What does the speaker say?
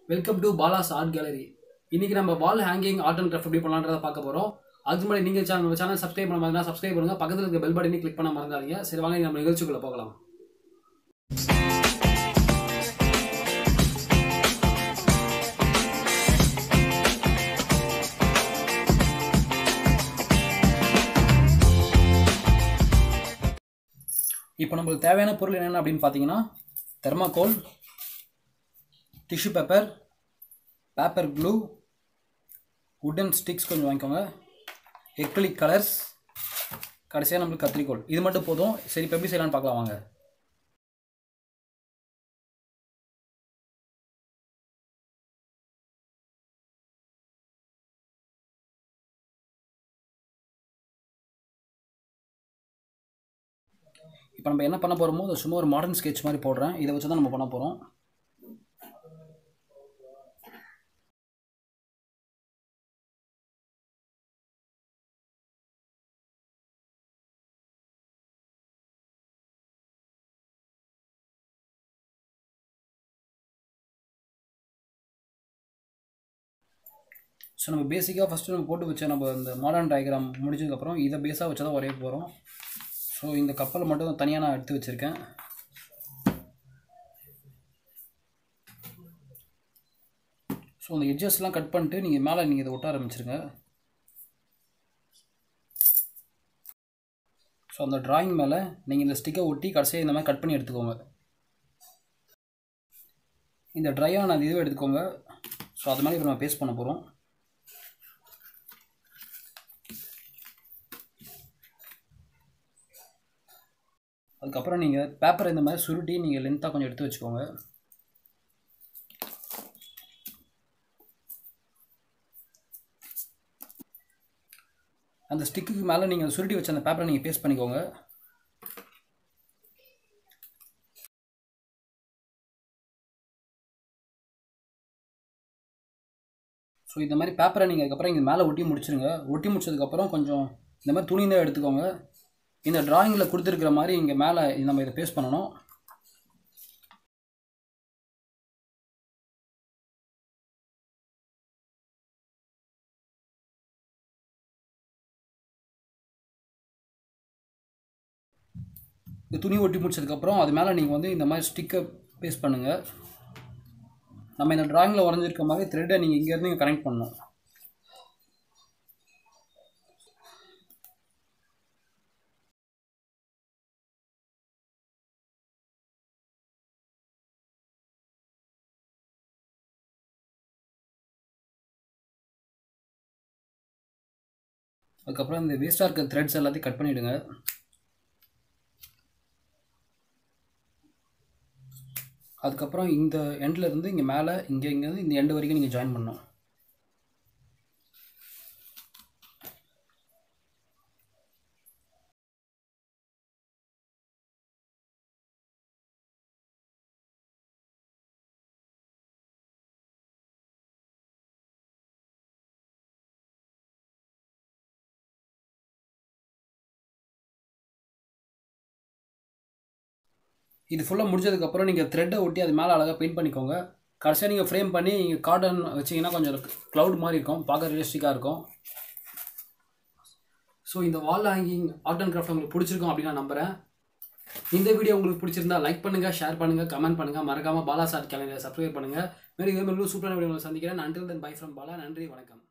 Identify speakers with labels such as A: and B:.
A: welcome to Bala's art gallery இன்னைக்கு நம்ம wall hanging art and craft எப்படி பண்ணலான்றத பார்க்க போறோம் அதுக்கு முன்னாடி நீங்க சேனல் நம்ம சேனல் சப்ஸ்கிரைப் பண்ண மாதிரி சப்ஸ்கிரைப் பண்ணுங்க பக்கத்துல இருக்க பெல் பட்டனை கிளிக் பண்ண மறந்துடாதீங்க சரி வாங்க நம்ம நிகழ்ச்சிக்குள்ள போகலாம் இப்போ நம்மளுக்கு தேவையான பொருள் என்னென்ன அப்படின்னு பார்த்தீங்கன்னா thermocol tissue paper paper glue wooden sticks கொஞ்சம் வாங்கிக்கோங்க எக்ரிலிக் கலர்ஸ் கடைசியாக நம்மளுக்கு கத்திரிக்கோல் இது மட்டும் போதும் சரி இப்போ எப்படி செய்யலாம்னு பார்க்கலாம் வாங்க இப்போ நம்ம என்ன பண்ண போகிறோமோ அதை சும்மா ஒரு மாடர்ன் ஸ்கெட்ச் மாதிரி போடுறேன் இதை வச்சு தான் நம்ம பண்ண போகிறோம் ஸோ நம்ம பேசிக்காக ஃபஸ்ட்டு நம்ம போட்டு வச்ச நம்ம இந்த மாடர்ன் டயக்ராம் முடிச்சதுக்கப்புறம் இதை பேஸாக வச்சு தான் வரைய போகிறோம் ஸோ இந்த கப்பலை மட்டும் தனியாக நான் எடுத்து வச்சுருக்கேன் ஸோ அந்த எட்ஜஸ்லாம் கட் பண்ணிட்டு நீங்கள் மேலே நீங்கள் இதை ஒட்ட ஆரம்பிச்சிருங்க ஸோ அந்த டிராயிங் மேலே நீங்கள் இந்த ஸ்டிக்கை ஒட்டி கடைசியாக இந்த மாதிரி கட் பண்ணி எடுத்துக்கோங்க இந்த ட்ரையான அந்த இதுவை எடுத்துக்கோங்க ஸோ அது மாதிரி இப்போ நம்ம பேஸ்ட் பண்ண போகிறோம் அதுக்கப்புறம் நீங்கள் பேப்பரை இந்த மாதிரி சுருட்டி நீங்கள் லென்த்தாக கொஞ்சம் எடுத்து வச்சுக்கோங்க அந்த ஸ்டிக்குக்கு மேலே நீங்கள் சுருட்டி வச்ச அந்த பேப்பரை நீங்கள் பேஸ்ட் பண்ணிக்கோங்க ஸோ இந்த மாதிரி பேப்பரை நீங்கள் அதுக்கப்புறம் இங்கே மேலே ஒட்டி முடிச்சிருங்க ஒட்டி முடிச்சதுக்கப்புறம் கொஞ்சம் இந்த மாதிரி துணி தான் எடுத்துக்கோங்க இந்த டிராயிங்கில் கொடுத்துருக்கிற மாதிரி இங்கே மேலே நம்ம இதை பேஸ்ட் பண்ணணும் இந்த துணி ஒட்டி முடிச்சதுக்கப்புறம் அது மேலே நீங்கள் வந்து இந்த மாதிரி ஸ்டிக்கை பேஸ்ட் பண்ணுங்கள் நம்ம இந்த டிராயிங்கில் வரைஞ்சிருக்க மாதிரி த்ரெட்டை நீங்கள் இங்கேருந்து இங்கே கனெக்ட் பண்ணணும் அதுக்கப்புறம் இந்த வேஸ்ட்டாக இருக்க த்ரெட்ஸ் எல்லாத்தையும் கட் பண்ணிவிடுங்க அதுக்கப்புறம் இந்த எண்டில் இருந்து இங்கே மேலே இங்கே இங்கேருந்து இந்த எண்டு வரைக்கும் நீங்கள் ஜாயின் பண்ணணும் இது ஃபுல்லாக முடிஞ்சதுக்கப்புறம் நீங்கள் த்ரெட்டை ஒட்டி அது மேலே அழகாக பெயிண்ட் பண்ணிக்கோங்க கடைசியாக நீங்கள் ஃப்ரேம் பண்ணி நீங்கள் கார்டன் வச்சிங்கன்னா கொஞ்சம் க்ளவுட் மாதிரி இருக்கும் பார்க்க ரியலிஸ்டிக்காக இருக்கும் ஸோ இந்த wall hanging art and craft உங்களுக்கு பிடிச்சிருக்கும் அப்படின்னு நான் நம்புகிறேன் இந்த வீடியோ உங்களுக்கு பிடிச்சிருந்தா லைக் பண்ணுங்கள் ஷேர் பண்ணுங்கள் கமெண்ட் பண்ணுங்கள் மறக்காமல் பாலா சார் கேலண்டரை சப்ஸ்கிரைப் பண்ணுங்கள் மேலும் இதே மாதிரி சூப்பரான வீடியோ சந்திக்கிறேன் until then bye from Bala நன்றி வணக்கம்